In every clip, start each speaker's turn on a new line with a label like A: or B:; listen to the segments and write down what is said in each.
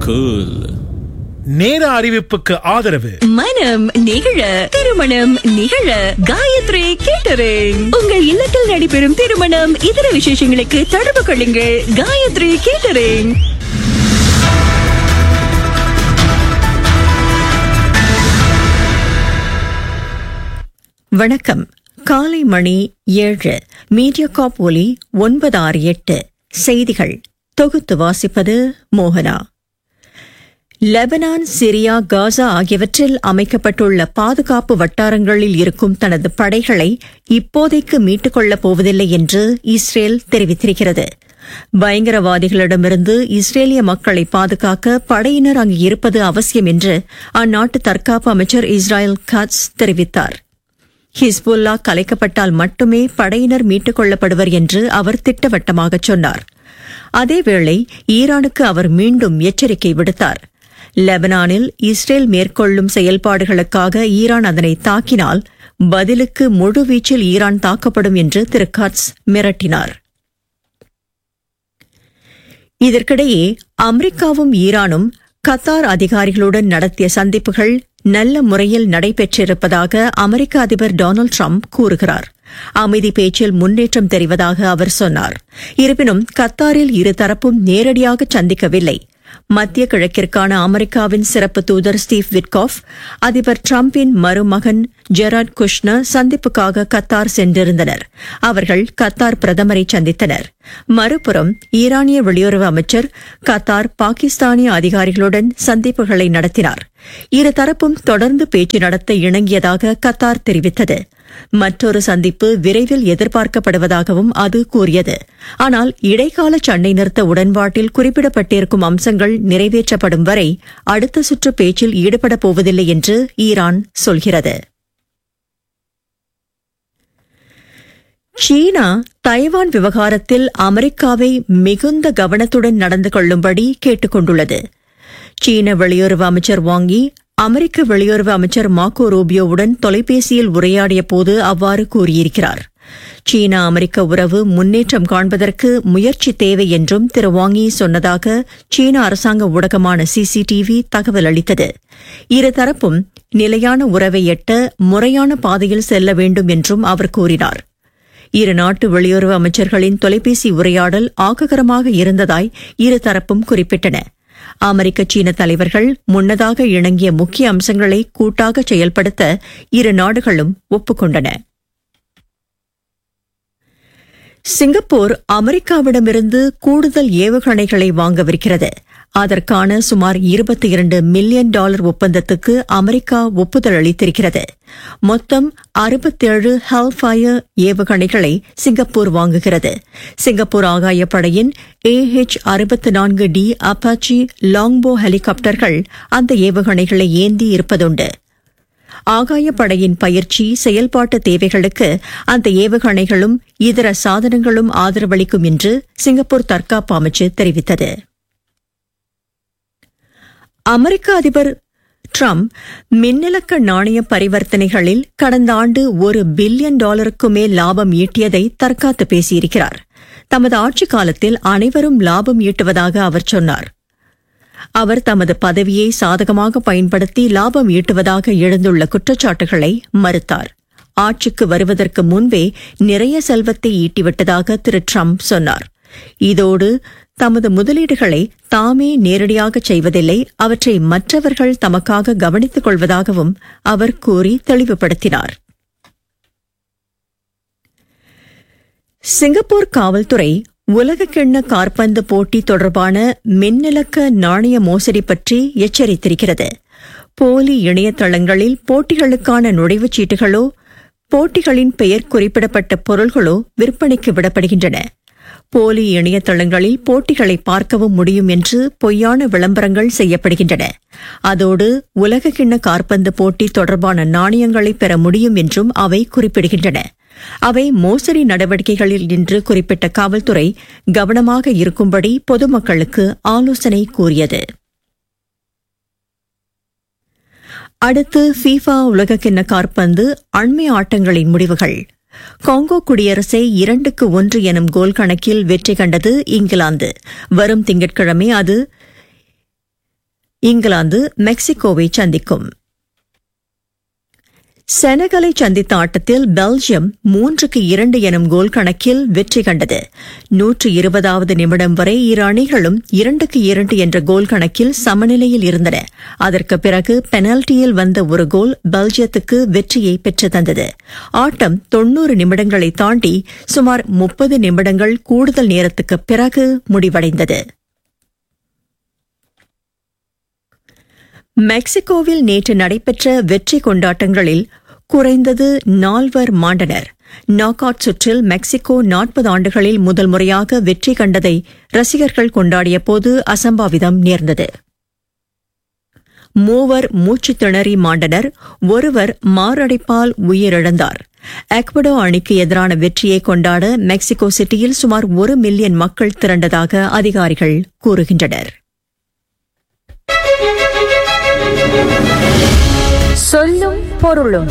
A: cool
B: நேர அறிவிப்புக்கு ஆதரவு
C: மனம் நிகழ திருமணம் நிகழ காயத்ரி கேட்டரிங் உங்கள் இல்லத்தில் நடைபெறும் திருமணம் இதர விசேஷங்களுக்கு தொடர்பு கொள்ளுங்கள் காயத்ரி கேட்டரிங்
D: வணக்கம் காலை மணி ஏழு மீடியா காப் ஒலி ஒன்பது ஆறு எட்டு செய்திகள் தொகுத்து வாசிப்பது மோகனா லெபனான் சிரியா காசா ஆகியவற்றில் அமைக்கப்பட்டுள்ள பாதுகாப்பு வட்டாரங்களில் இருக்கும் தனது படைகளை இப்போதைக்கு மீட்டுக் கொள்ளப் போவதில்லை என்று இஸ்ரேல் தெரிவித்திருக்கிறது பயங்கரவாதிகளிடமிருந்து இஸ்ரேலிய மக்களை பாதுகாக்க படையினர் அங்கு இருப்பது அவசியம் என்று அந்நாட்டு தற்காப்பு அமைச்சர் இஸ்ராயல் காட்ஸ் தெரிவித்தார் ஹிஸ்புல்லா கலைக்கப்பட்டால் மட்டுமே படையினர் மீட்டுக் கொள்ளப்படுவர் என்று அவர் திட்டவட்டமாக சொன்னார் அதேவேளை ஈரானுக்கு அவர் மீண்டும் எச்சரிக்கை விடுத்தார் லெபனானில் இஸ்ரேல் மேற்கொள்ளும் செயல்பாடுகளுக்காக ஈரான் அதனை தாக்கினால் பதிலுக்கு முழுவீச்சில் ஈரான் தாக்கப்படும் என்று திரு காட்ஸ் மிரட்டினார் இதற்கிடையே அமெரிக்காவும் ஈரானும் கத்தார் அதிகாரிகளுடன் நடத்திய சந்திப்புகள் நல்ல முறையில் நடைபெற்றிருப்பதாக அமெரிக்க அதிபர் டொனால்டு ட்ரம்ப் கூறுகிறார் அமைதி பேச்சில் முன்னேற்றம் தெரிவதாக அவர் சொன்னார் இருப்பினும் கத்தாரில் இருதரப்பும் நேரடியாக சந்திக்கவில்லை மத்திய கிழக்கிற்கான அமெரிக்காவின் சிறப்பு தூதர் ஸ்டீவ் விட்காஃப் அதிபர் டிரம்பின் மருமகன் ஜெராட் குஷ்னர் சந்திப்புக்காக கத்தார் சென்றிருந்தனர் அவர்கள் கத்தார் பிரதமரை சந்தித்தனர் மறுபுறம் ஈரானிய வெளியுறவு அமைச்சர் கத்தார் பாகிஸ்தானிய அதிகாரிகளுடன் சந்திப்புகளை நடத்தினார் இருதரப்பும் தொடர்ந்து பேச்சு நடத்த இணங்கியதாக கத்தார் தெரிவித்தது மற்றொரு சந்திப்பு விரைவில் எதிர்பார்க்கப்படுவதாகவும் அது கூறியது ஆனால் இடைக்கால சண்டை நிறுத்த உடன்பாட்டில் குறிப்பிடப்பட்டிருக்கும் அம்சங்கள் நிறைவேற்றப்படும் வரை அடுத்த சுற்று பேச்சில் ஈடுபடப் போவதில்லை என்று ஈரான் சொல்கிறது சீனா தைவான் விவகாரத்தில் அமெரிக்காவை மிகுந்த கவனத்துடன் நடந்து கொள்ளும்படி கேட்டுக் கொண்டுள்ளது சீன வெளியுறவு அமைச்சர் வாங்கி அமெரிக்க வெளியுறவு அமைச்சர் மாக்கோ ரூபியோவுடன் தொலைபேசியில் உரையாடிய போது அவ்வாறு கூறியிருக்கிறார் சீனா அமெரிக்க உறவு முன்னேற்றம் காண்பதற்கு முயற்சி தேவை என்றும் திரு வாங்கி சொன்னதாக சீன அரசாங்க ஊடகமான சிசிடிவி தகவல் அளித்தது இருதரப்பும் நிலையான உறவை எட்ட முறையான பாதையில் செல்ல வேண்டும் என்றும் அவர் கூறினார் இரு நாட்டு வெளியுறவு அமைச்சர்களின் தொலைபேசி உரையாடல் ஆக்ககரமாக இருந்ததாய் இருதரப்பும் குறிப்பிட்டன அமெரிக்க சீன தலைவர்கள் முன்னதாக இணங்கிய முக்கிய அம்சங்களை கூட்டாக செயல்படுத்த இரு நாடுகளும் ஒப்புக்கொண்டன சிங்கப்பூர் அமெரிக்காவிடமிருந்து கூடுதல் ஏவுகணைகளை வாங்கவிருக்கிறது அதற்கான சுமார் இருபத்தி இரண்டு மில்லியன் டாலர் ஒப்பந்தத்துக்கு அமெரிக்கா ஒப்புதல் அளித்திருக்கிறது மொத்தம் அறுபத்தேழு ஹெல்ஃபயர் ஏவுகணைகளை சிங்கப்பூர் வாங்குகிறது சிங்கப்பூர் ஆகாயப்படையின் ஏஹெச் அறுபத்தி நான்கு டி அப்பாச்சி லாங்போ ஹெலிகாப்டர்கள் அந்த ஏவுகணைகளை ஏந்தி இருப்பதுண்டு ஆகாயப்படையின் பயிற்சி செயல்பாட்டு தேவைகளுக்கு அந்த ஏவுகணைகளும் இதர சாதனங்களும் ஆதரவளிக்கும் என்று சிங்கப்பூர் தற்காப்பு அமைச்சு தெரிவித்தது அமெரிக்க அதிபர் ட்ரம்ப் மின்னிலக்க நாணய பரிவர்த்தனைகளில் கடந்த ஆண்டு ஒரு பில்லியன் டாலருக்கு மேல் லாபம் ஈட்டியதை தற்காத்து பேசியிருக்கிறார் தமது ஆட்சிக் காலத்தில் அனைவரும் லாபம் ஈட்டுவதாக அவர் சொன்னார் அவர் தமது பதவியை சாதகமாக பயன்படுத்தி லாபம் ஈட்டுவதாக எழுந்துள்ள குற்றச்சாட்டுகளை மறுத்தார் ஆட்சிக்கு வருவதற்கு முன்பே நிறைய செல்வத்தை ஈட்டிவிட்டதாக திரு ட்ரம்ப் சொன்னார் இதோடு தமது முதலீடுகளை தாமே நேரடியாக செய்வதில்லை அவற்றை மற்றவர்கள் தமக்காக கவனித்துக் கொள்வதாகவும் அவர் கூறி தெளிவுபடுத்தினார் சிங்கப்பூர் காவல்துறை உலகக்கிண்ண காற்பந்து போட்டி தொடர்பான மின்னிலக்க நாணய மோசடி பற்றி எச்சரித்திருக்கிறது போலி இணையதளங்களில் போட்டிகளுக்கான நுழைவுச் சீட்டுகளோ போட்டிகளின் பெயர் குறிப்பிடப்பட்ட பொருள்களோ விற்பனைக்கு விடப்படுகின்றன போலி இணையதளங்களில் போட்டிகளை பார்க்கவும் முடியும் என்று பொய்யான விளம்பரங்கள் செய்யப்படுகின்றன அதோடு உலகக்கிண்ண காற்பந்து போட்டி தொடர்பான நாணயங்களை பெற முடியும் என்றும் அவை குறிப்பிடுகின்றன அவை மோசடி நடவடிக்கைகளில் என்று குறிப்பிட்ட காவல்துறை கவனமாக இருக்கும்படி பொதுமக்களுக்கு ஆலோசனை கூறியது அடுத்து ஃபீஃபா உலகக்கிண்ண காற்பந்து அண்மை ஆட்டங்களின் முடிவுகள் காங்கோ குடியரசை இரண்டுக்கு ஒன்று எனும் கோல் கணக்கில் வெற்றி கண்டது இங்கிலாந்து வரும் திங்கட்கிழமை அது இங்கிலாந்து மெக்சிகோவை சந்திக்கும் செனகலை சந்தித்த ஆட்டத்தில் பெல்ஜியம் மூன்றுக்கு இரண்டு எனும் கோல் கணக்கில் வெற்றி கண்டது நூற்று இருபதாவது நிமிடம் வரை இரு அணிகளும் இரண்டுக்கு இரண்டு என்ற கோல் கணக்கில் சமநிலையில் இருந்தன அதற்கு பிறகு பெனல்டியில் வந்த ஒரு கோல் பெல்ஜியத்துக்கு வெற்றியை பெற்று தந்தது ஆட்டம் தொன்னூறு நிமிடங்களை தாண்டி சுமார் முப்பது நிமிடங்கள் கூடுதல் நேரத்துக்கு பிறகு முடிவடைந்தது மெக்சிகோவில் நேற்று நடைபெற்ற வெற்றி கொண்டாட்டங்களில் குறைந்தது நால்வர் மாண்டனர் நாக் அவுட் சுற்றில் மெக்சிகோ நாற்பது ஆண்டுகளில் முதல் முறையாக வெற்றி கண்டதை ரசிகர்கள் கொண்டாடிய போது அசம்பாவிதம் நேர்ந்தது மூவர் மூச்சு திணறி மாண்டனர் ஒருவர் மாரடைப்பால் உயிரிழந்தார் எக்வடோ அணிக்கு எதிரான வெற்றியை கொண்டாட மெக்சிகோ சிட்டியில் சுமார் ஒரு மில்லியன் மக்கள் திரண்டதாக அதிகாரிகள் கூறுகின்றனர்
A: சொல்லும் பொருளும்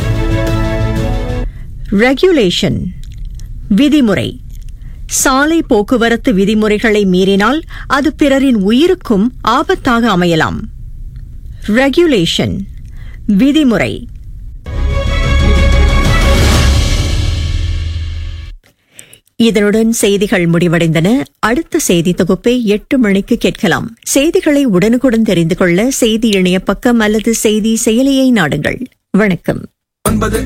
D: ரெகுலேஷன் விதிமுறை சாலை போக்குவரத்து விதிமுறைகளை மீறினால் அது பிறரின் உயிருக்கும் ஆபத்தாக அமையலாம் ரெகுலேஷன் விதிமுறை இதனுடன் செய்திகள் முடிவடைந்தன அடுத்த செய்தி தொகுப்பை எட்டு மணிக்கு கேட்கலாம் செய்திகளை உடனுக்குடன் தெரிந்து கொள்ள செய்தி இணைய பக்கம் அல்லது செய்தி செயலியை நாடுங்கள் வணக்கம்
E: ஒன்பது